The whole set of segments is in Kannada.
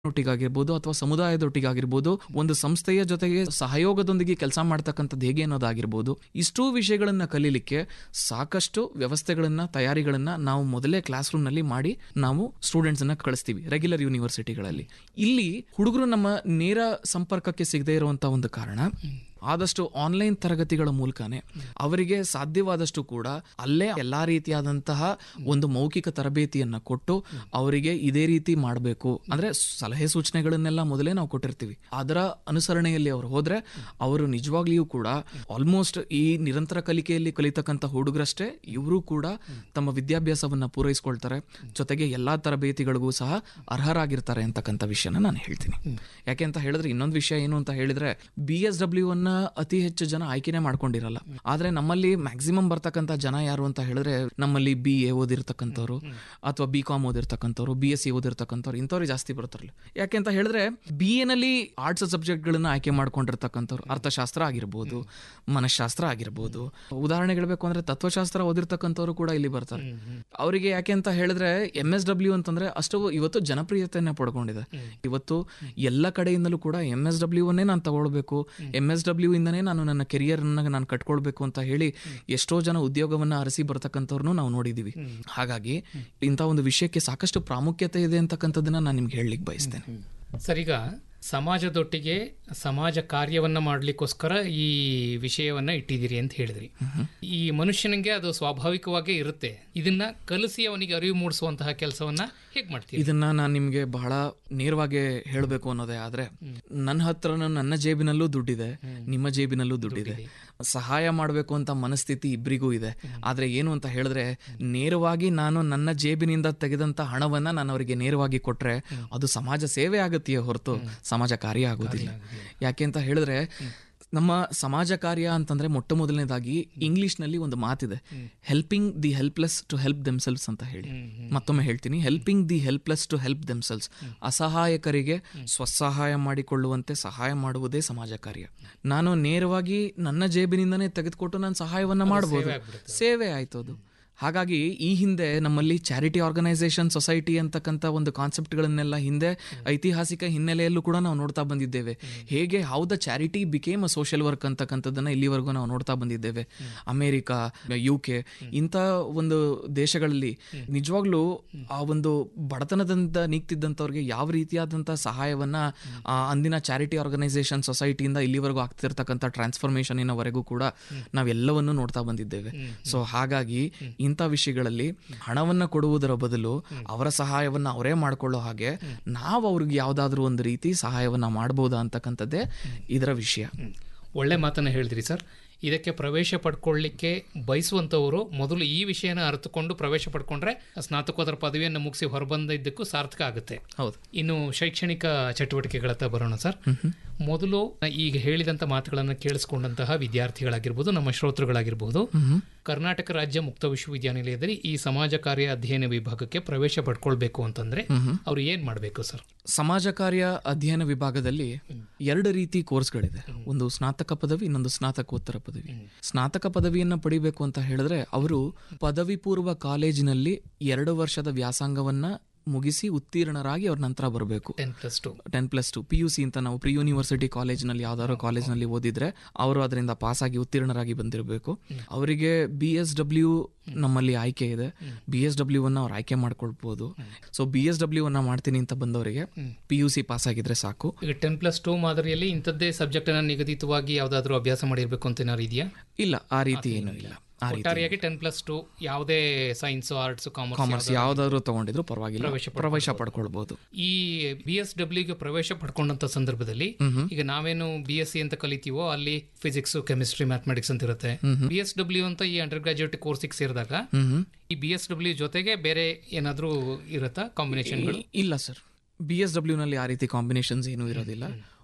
ಒಟ್ಟಿಗಾಗಿರ್ಬೋದು ಅಥವಾ ಸಮುದಾಯದೊಟ್ಟಿಗಾಗಿರ್ಬೋದು ಒಂದು ಸಂಸ್ಥೆಯ ಜೊತೆಗೆ ಸಹಯೋಗದೊಂದಿಗೆ ಕೆಲಸ ಮಾಡ್ತಕ್ಕಂಥದ್ದು ಹೇಗೆ ಅನ್ನೋದಾಗಿರ್ಬೋದು ಇಷ್ಟೂ ವಿಷಯಗಳನ್ನ ಕಲೀಲಿಕ್ಕೆ ಸಾಕಷ್ಟು ವ್ಯವಸ್ಥೆಗಳನ್ನ ತಯಾರಿಗಳನ್ನ ನಾವು ಮೊದಲೇ ಕ್ಲಾಸ್ ರೂಮ್ ನಲ್ಲಿ ಮಾಡಿ ನಾವು ಸ್ಟೂಡೆಂಟ್ಸ್ ಅನ್ನ ಕಳಿಸ್ತೀವಿ ರೆಗ್ಯುಲರ್ ಯೂನಿವರ್ಸಿಟಿಗಳಲ್ಲಿ ಇಲ್ಲಿ ಹುಡುಗರು ನಮ್ಮ ನೇರ ಸಂಪರ್ಕಕ್ಕೆ ಸಿಗದೇ ಇರುವಂತ ಒಂದು ಕಾರಣ ಆದಷ್ಟು ಆನ್ಲೈನ್ ತರಗತಿಗಳ ಮೂಲಕನೇ ಅವರಿಗೆ ಸಾಧ್ಯವಾದಷ್ಟು ಕೂಡ ಅಲ್ಲೇ ಎಲ್ಲಾ ರೀತಿಯಾದಂತಹ ಒಂದು ಮೌಖಿಕ ತರಬೇತಿಯನ್ನ ಕೊಟ್ಟು ಅವರಿಗೆ ಇದೇ ರೀತಿ ಮಾಡಬೇಕು ಅಂದ್ರೆ ಸಲಹೆ ಸೂಚನೆಗಳನ್ನೆಲ್ಲ ಮೊದಲೇ ನಾವು ಕೊಟ್ಟಿರ್ತೀವಿ ಅದರ ಅನುಸರಣೆಯಲ್ಲಿ ಅವರು ಹೋದ್ರೆ ಅವರು ನಿಜವಾಗ್ಲಿಯೂ ಕೂಡ ಆಲ್ಮೋಸ್ಟ್ ಈ ನಿರಂತರ ಕಲಿಕೆಯಲ್ಲಿ ಕಲಿತಕ್ಕಂಥ ಹುಡುಗರಷ್ಟೇ ಇವರು ಕೂಡ ತಮ್ಮ ವಿದ್ಯಾಭ್ಯಾಸವನ್ನ ಪೂರೈಸ್ಕೊಳ್ತಾರೆ ಜೊತೆಗೆ ಎಲ್ಲಾ ತರಬೇತಿಗಳಿಗೂ ಸಹ ಅರ್ಹರಾಗಿರ್ತಾರೆ ಅಂತಕ್ಕಂಥ ವಿಷಯನ ನಾನು ಹೇಳ್ತೀನಿ ಯಾಕೆ ಅಂತ ಹೇಳಿದ್ರೆ ಇನ್ನೊಂದು ವಿಷಯ ಏನು ಅಂತ ಹೇಳಿದ್ರೆ ಬಿ ಎಸ್ ಡಬ್ಲ್ಯೂ ಅನ್ನ ಅತಿ ಹೆಚ್ಚು ಜನ ಆಯ್ಕೆನೆ ಮಾಡ್ಕೊಂಡಿರಲ್ಲ ಆದ್ರೆ ನಮ್ಮಲ್ಲಿ ಮ್ಯಾಕ್ಸಿಮಮ್ ಬರ್ತಕ್ಕಂಥ ಜನ ಯಾರು ಅಂತ ಹೇಳಿದ್ರೆ ನಮ್ಮಲ್ಲಿ ಬಿ ಎ ಓದಿರ್ತಕ್ಕಂಥವ್ರು ಅಥವಾ ಬಿ ಕಾಮ್ ಓದಿರ್ತಕ್ಕಂಥವ್ರು ಬಿ ಎಸ್ ಸಿ ಓದಿರ್ತಕ್ಕಂಥವ್ರು ಇಂಥವ್ರು ಜಾಸ್ತಿ ಬರ್ತಾರಲ್ಲ ಯಾಕೆ ಅಂತ ಹೇಳಿದ್ರೆ ಬಿ ಎನಲ್ಲಿ ಆರ್ಟ್ಸ್ ಸಬ್ಜೆಕ್ಟ್ಗಳನ್ನ ಆಯ್ಕೆ ಮಾಡ್ಕೊಂಡಿರ್ತಕ್ಕಂಥವ್ರು ಅರ್ಥಶಾಸ್ತ್ರ ಆಗಿರ್ಬೋದು ಮನಃಶಾಸ್ತ್ರ ಆಗಿರ್ಬೋದು ಉದಾಹರಣೆ ಹೇಳ್ಬೇಕು ಅಂದ್ರೆ ತತ್ವಶಾಸ್ತ್ರ ಓದಿರ್ತಕ್ಕಂಥವ್ರು ಕೂಡ ಇಲ್ಲಿ ಬರ್ತಾರೆ ಅವರಿಗೆ ಯಾಕೆ ಅಂತ ಹೇಳಿದ್ರೆ ಎಂ ಎಸ್ ಡಬ್ಲ್ಯೂ ಅಂತಂದ್ರೆ ಅಷ್ಟು ಇವತ್ತು ಜನಪ್ರಿಯತೆಯನ್ನ ಪಡ್ಕೊಂಡಿದೆ ಇವತ್ತು ಎಲ್ಲ ಕಡೆಯಿಂದಲೂ ಕೂಡ ಎಂ ಎಸ್ ಡಬ್ಲ್ಯೂ ಅನ್ನೇ ನಾನು ತಗೊಳ್ಬೇಕು ಎಂ ಎಸ್ ಡಬ್ಲ್ಯೂ ಇಂದನೇ ನಾನು ನನ್ನ ಕೆರಿಯರ್ ನಾನು ಕಟ್ಕೊಳ್ಬೇಕು ಅಂತ ಹೇಳಿ ಎಷ್ಟೋ ಜನ ಉದ್ಯೋಗವನ್ನ ಅರಸಿ ಬರ್ತಕ್ಕಂಥವ್ರನ್ನು ನಾವು ನೋಡಿದೀವಿ ಹಾಗಾಗಿ ಇಂಥ ಒಂದು ವಿಷಯಕ್ಕೆ ಸಾಕಷ್ಟು ಪ್ರಾಮುಖ್ಯತೆ ಇದೆ ಅಂತಕ್ಕಂಥದ್ದನ್ನ ನಾನು ನಿಮ್ಗೆ ಹೇಳಲಿಕ್ಕೆ ಬಯಸ್ತೇನೆ ಸರ್ ಈಗ ಸಮಾಜದೊಟ್ಟಿಗೆ ಸಮಾಜ ಕಾರ್ಯವನ್ನ ಮಾಡ್ಲಿಕ್ಕೋಸ್ಕರ ಈ ವಿಷಯವನ್ನ ಇಟ್ಟಿದ್ದೀರಿ ಅಂತ ಹೇಳಿದ್ರಿ ಈ ಮನುಷ್ಯನಿಗೆ ಅದು ಸ್ವಾಭಾವಿಕವಾಗೇ ಇರುತ್ತೆ ಇದನ್ನ ಕಲಿಸಿ ಅವನಿಗೆ ಅರಿವು ಮೂಡಿಸುವಂತಹ ಕೆಲಸವನ್ನ ಹೇಗ್ ಮಾಡ್ತೀರಿ ಇದನ್ನ ನಾನು ನಿಮ್ಗೆ ಬಹಳ ನೇರವಾಗಿ ಹೇಳಬೇಕು ಅನ್ನೋದೇ ಆದ್ರೆ ನನ್ನ ಹತ್ರನೂ ನನ್ನ ಜೇಬಿನಲ್ಲೂ ದುಡ್ಡಿದೆ ನಿಮ್ಮ ಜೇಬಿನಲ್ಲೂ ದುಡ್ಡಿದೆ ಸಹಾಯ ಮಾಡಬೇಕು ಅಂತ ಮನಸ್ಥಿತಿ ಇಬ್ಬರಿಗೂ ಇದೆ ಆದ್ರೆ ಏನು ಅಂತ ಹೇಳಿದ್ರೆ ನೇರವಾಗಿ ನಾನು ನನ್ನ ಜೇಬಿನಿಂದ ತೆಗೆದಂತ ಹಣವನ್ನ ನಾನು ಅವರಿಗೆ ನೇರವಾಗಿ ಕೊಟ್ರೆ ಅದು ಸಮಾಜ ಸೇವೆ ಆಗುತ್ತೆಯೇ ಹೊರತು ಸಮಾಜ ಕಾರ್ಯ ಆಗೋದಿಲ್ಲ ಯಾಕೆ ಅಂತ ಹೇಳಿದ್ರೆ ನಮ್ಮ ಸಮಾಜ ಕಾರ್ಯ ಅಂತಂದ್ರೆ ಮೊಟ್ಟ ಮೊದಲನೇದಾಗಿ ಇಂಗ್ಲಿಷ್ ನಲ್ಲಿ ಒಂದು ಮಾತಿದೆ helping the helpless to help themselves ಅಂತ ಹೇಳಿ ಮತ್ತೊಮ್ಮೆ ಹೇಳ್ತೀನಿ helping the helpless to help themselves ಅಸಹಾಯಕರಿಗೆ ಸ್ವಸಹಾಯ ಮಾಡಿಕೊಳ್ಳುವಂತೆ ಸಹಾಯ ಮಾಡುವುದೇ ಸಮಾಜ ಕಾರ್ಯ ನಾನು ನೇರವಾಗಿ ನನ್ನ ಜೇಬಿನಿಂದನೇ ತೆಗೆದುಕೊಟ್ಟು ನಾನು ಸಹಾಯವನ್ನ ಮಾಡಬಹುದು ಸೇವೆ ಆಯ್ತು ಅದು ಹಾಗಾಗಿ ಈ ಹಿಂದೆ ನಮ್ಮಲ್ಲಿ ಚಾರಿಟಿ ಆರ್ಗನೈಸೇಷನ್ ಸೊಸೈಟಿ ಅಂತಕ್ಕಂಥ ಒಂದು ಕಾನ್ಸೆಪ್ಟ್ಗಳನ್ನೆಲ್ಲ ಹಿಂದೆ ಐತಿಹಾಸಿಕ ಹಿನ್ನೆಲೆಯಲ್ಲೂ ಕೂಡ ನಾವು ನೋಡ್ತಾ ಬಂದಿದ್ದೇವೆ ಹೇಗೆ how the charity became a social work ಅಂತಕ್ಕಂಥದ್ದನ್ನ ಇಲ್ಲಿವರೆಗೂ ನಾವು ನೋಡ್ತಾ ಬಂದಿದ್ದೇವೆ ಅಮೇರಿಕಾ ಯು ಕೆ ಇಂಥ ಒಂದು ದೇಶಗಳಲ್ಲಿ ನಿಜವಾಗ್ಲೂ ಆ ಒಂದು ಬಡತನದಿಂದ ನೀಗ್ತಿದ್ದಂಥವ್ರಿಗೆ ಯಾವ ರೀತಿಯಾದಂಥ ಸಹಾಯವನ್ನ ಆ ಅಂದಿನ ಚಾರಿಟಿ ಆರ್ಗನೈಸೇಷನ್ ಸೊಸೈಟಿಯಿಂದ ಇಲ್ಲಿವರೆಗೂ ಆಗ್ತಿರ್ತಕ್ಕಂಥ ಟ್ರಾನ್ಸ್ಫಾರ್ಮೇಶನಿನವರೆಗೂ ಕೂಡ ನಾವೆಲ್ಲವನ್ನೂ ನೋಡ್ತಾ ಬಂದಿದ್ದೇವೆ ಸೊ ಹಾಗಾಗಿ ಇಂಥ ವಿಷಯಗಳಲ್ಲಿ ಹಣವನ್ನ ಕೊಡುವುದರ ಬದಲು ಅವರ ಸಹಾಯವನ್ನ ಅವರೇ ಮಾಡ್ಕೊಳ್ಳೋ ಹಾಗೆ ನಾವು ಅವ್ರಿಗೆ ಯಾವ್ದಾದ್ರು ಒಂದು ರೀತಿ ಸಹಾಯವನ್ನ ಮಾಡ್ಬೋದಾ ಅಂತಕ್ಕಂಥದ್ದೇ ಇದರ ವಿಷಯ ಒಳ್ಳೆ ಮಾತನ್ನ ಹೇಳಿದ್ರಿ ಸರ್ ಇದಕ್ಕೆ ಪ್ರವೇಶ ಪಡ್ಕೊಳ್ಳಿಕ್ಕೆ ಬಯಸುವಂತವರು ಮೊದಲು ಈ ವಿಷಯನ ಅರಿತುಕೊಂಡು ಪ್ರವೇಶ ಪಡ್ಕೊಂಡ್ರೆ ಸ್ನಾತಕೋತ್ತರ ಪದವಿಯನ್ನು ಮುಗಿಸಿ ಹೊರಬಂದಿದ್ದಕ್ಕೂ ಸಾರ್ಥಕ ಆಗುತ್ತೆ ಹೌದು ಇನ್ನು ಶೈಕ್ಷಣಿಕ ಚಟುವಟಿಕೆಗಳತ್ತ ಬರೋಣ ಸರ್ ಮೊದಲು ಈಗ ಹೇಳಿದಂತ ಮಾತುಗಳನ್ನು ಕೇಳಿಸ್ಕೊಂಡಂತಹ ವಿದ್ಯಾರ್ಥಿಗಳಾಗಿರ್ಬೋದು ನಮ್ಮ ಶ್ರೋತೃಗಳಾಗಿರ್ಬೋದು ಕರ್ನಾಟಕ ರಾಜ್ಯ ಮುಕ್ತ ವಿಶ್ವವಿದ್ಯಾನಿಲಯದಲ್ಲಿ ಈ ಸಮಾಜ ಕಾರ್ಯ ಅಧ್ಯಯನ ವಿಭಾಗಕ್ಕೆ ಪ್ರವೇಶ ಪಡ್ಕೊಳ್ಬೇಕು ಅಂತಂದ್ರೆ ಅವ್ರು ಏನ್ ಮಾಡ್ಬೇಕು ಸರ್ ಸಮಾಜ ಕಾರ್ಯ ಅಧ್ಯಯನ ವಿಭಾಗದಲ್ಲಿ ಎರಡು ರೀತಿ ಕೋರ್ಸ್ಗಳಿದೆ ಒಂದು ಸ್ನಾತಕ ಪದವಿ ಇನ್ನೊಂದು ಸ್ನಾತಕೋತ್ತರ ಪದವಿ ಸ್ನಾತಕ ಪದವಿಯನ್ನ ಪಡಿಬೇಕು ಅಂತ ಹೇಳಿದ್ರೆ ಅವರು ಪದವಿ ಪೂರ್ವ ಕಾಲೇಜಿನಲ್ಲಿ ಎರಡು ವರ್ಷದ ವ್ಯಾಸಂಗವನ್ನ ಮುಗಿಸಿ ಉತ್ತೀರ್ಣರಾಗಿ ಅವ್ರ ನಂತರ ಬರಬೇಕು ten plus two ten plus two P U C ಅಂತ ನಾವು ಪ್ರಿ ಯೂನಿವರ್ಸಿಟಿ ಕಾಲೇಜ್ನಲ್ಲಿ ಯಾವ್ದಾದ್ರು ಕಾಲೇಜ್ನಲ್ಲಿ ಓದಿದ್ರೆ ಅವರು ಅದರಿಂದ ಪಾಸ್ ಆಗಿ ಉತ್ತೀರ್ಣರಾಗಿ ಬಂದಿರಬೇಕು ಅವರಿಗೆ ಬಿ ಎಸ್ ಡಬ್ಲ್ಯೂ ನಮ್ಮಲ್ಲಿ ಆಯ್ಕೆ ಇದೆ ಬಿ ಎಸ್ ಡಬ್ಲ್ಯೂ ಅನ್ನ ಅವ್ರು ಆಯ್ಕೆ ಮಾಡ್ಕೊಳ್ಬಹುದು ಸೊ ಬಿ ಎಸ್ ಡಬ್ಲ್ಯೂ ಅನ್ನ ಮಾಡ್ತೀನಿ ಅಂತ ಬಂದವರಿಗೆ ಪಿ ಯು ಸಿ ಪಾಸ್ ಆಗಿದ್ರೆ ಸಾಕು ಈಗ ಟೆನ್ ಪ್ಲಸ್ ಟು ಮಾದರಿಯಲ್ಲಿ ಇಂಥದ್ದೇ ಸಬ್ಜೆಕ್ಟ್ ಅನ್ನ ನಿಗದಿತವಾಗಿ ಯಾವ್ದಾದ್ರು ಅಭ್ಯಾಸ ಮಾಡಿರ್ಬೇಕು ಅಂತ ಏನಾದ್ರು ಇದೆಯಾ ಇಲ್ಲ ಆ ರೀತಿ ಏನೂ ಇಲ್ಲ ಆ ರೀತಿ ಒಟ್ಟಾರೆಯಾಗಿ ಟೆನ್ ಪ್ಲಸ್ ಟು ಯಾವುದೇ ಸೈನ್ಸ್ ಆರ್ಟ್ಸ್ ಕಾಮರ್ಸ್ ಕಾಮರ್ಸ್ ಯಾವ್ದಾದ್ರು ತಗೊಂಡಿದ್ರು ಪರವಾಗಿಲ್ಲ ಪ್ರವೇಶ ಪ್ರವೇಶ ಪಡ್ಕೊಳ್ಬಹುದು ಈ ಬಿ ಎಸ್ ಡಬ್ಲ್ಯೂಗೆ ಪ್ರವೇಶ ಪಡ್ಕೊಂಡಂತ ಸಂದರ್ಭದಲ್ಲಿ ಈಗ ನಾವೇನು ಬಿ ಎಸ್ ಸಿ ಅಂತ ಕಲಿತೀವೋ ಅಲ್ಲಿ ಫಿಸಿಕ್ಸ್ ಕೆಮಿಸ್ಟ್ರಿ ಮ್ಯಾಥಮೆಟಿಕ್ಸ್ ಅಂತ ಇರುತ್ತೆ ಬಿ ಎಸ್ ಡಬ್ಲ್ಯೂ ಅಂತ ಈ ಅಂಡರ್ ಗ್ರಾಜುಯೇಟ್ ಕೋರ್ಸಿಗೆ ಸೇರಿದಾಗ ಈ ಬಿ ಎಸ್ ಡಬ್ಲ್ಯೂ ಜೊತೆಗೆ ಬೇರೆ ಏನಾದ್ರೂ ಇರುತ್ತಾ ಕಾಂಬಿನೇಷನ್ಗಳು ಇಲ್ಲ ಸರ್ ಬಿ ಎಸ್ ಡಬ್ಲ್ಯೂ ನಲ್ಲಿ ಆ ರೀತಿ ಕಾಂಬಿನೇಷನ್ಸ್ ಏನೂ ಇರೋದಿಲ್ಲ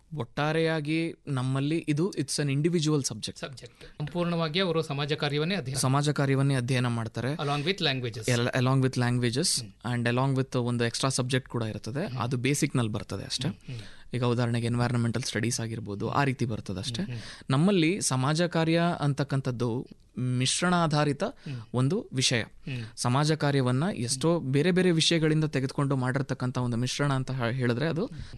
ಒಟ್ಟಾರೆಯಾಗಿ ನಮ್ಮಲ್ಲಿ ಇದು it's an individual subject subject ಸಂಪೂರ್ಣವಾಗಿ ಅವರು ಸಮಾಜ ಕಾರ್ಯವನ್ನೇ ಅಧ್ಯಯನ ಸಮಾಜ ಕಾರ್ಯವನ್ನೇ ಅಧ್ಯಯನ ಮಾಡ್ತಾರೆ along with languages along with languages and along with ಒಂದು ಎಕ್ಸ್ಟ್ರಾ ಸಬ್ಜೆಕ್ಟ್ ಕೂಡ ಇರ್ತದೆ ಅದು ಬೇಸಿಕ್ ನಲ್ಲಿ ಬರ್ತದೆ ಅಷ್ಟೇ ಈಗ ಉದಾಹರಣೆಗೆ ಎನ್ವೈರನ್ಮೆಂಟಲ್ ಸ್ಟಡೀಸ್ ಆಗಿರ್ಬೋದು ಆ ರೀತಿ ಬರ್ತದೆ ಅಷ್ಟೇ ನಮ್ಮಲ್ಲಿ ಸಮಾಜ ಕಾರ್ಯ ಅಂತಕ್ಕಂಥದ್ದು ಮಿಶ್ರಣ ಆಧಾರಿತ ಒಂದು ವಿಷಯ ಸಮಾಜ ಕಾರ್ಯವನ್ನ ಎಷ್ಟೋ ಬೇರೆ ಬೇರೆ ವಿಷಯಗಳಿಂದ ತೆಗೆದುಕೊಂಡು ಮಾಡಿರ್ತಕ್ಕಂಥ ಒಂದು ಮಿಶ್ರಣ ಅಂತ ಹೇಳಿದ್ರೆ ಅದು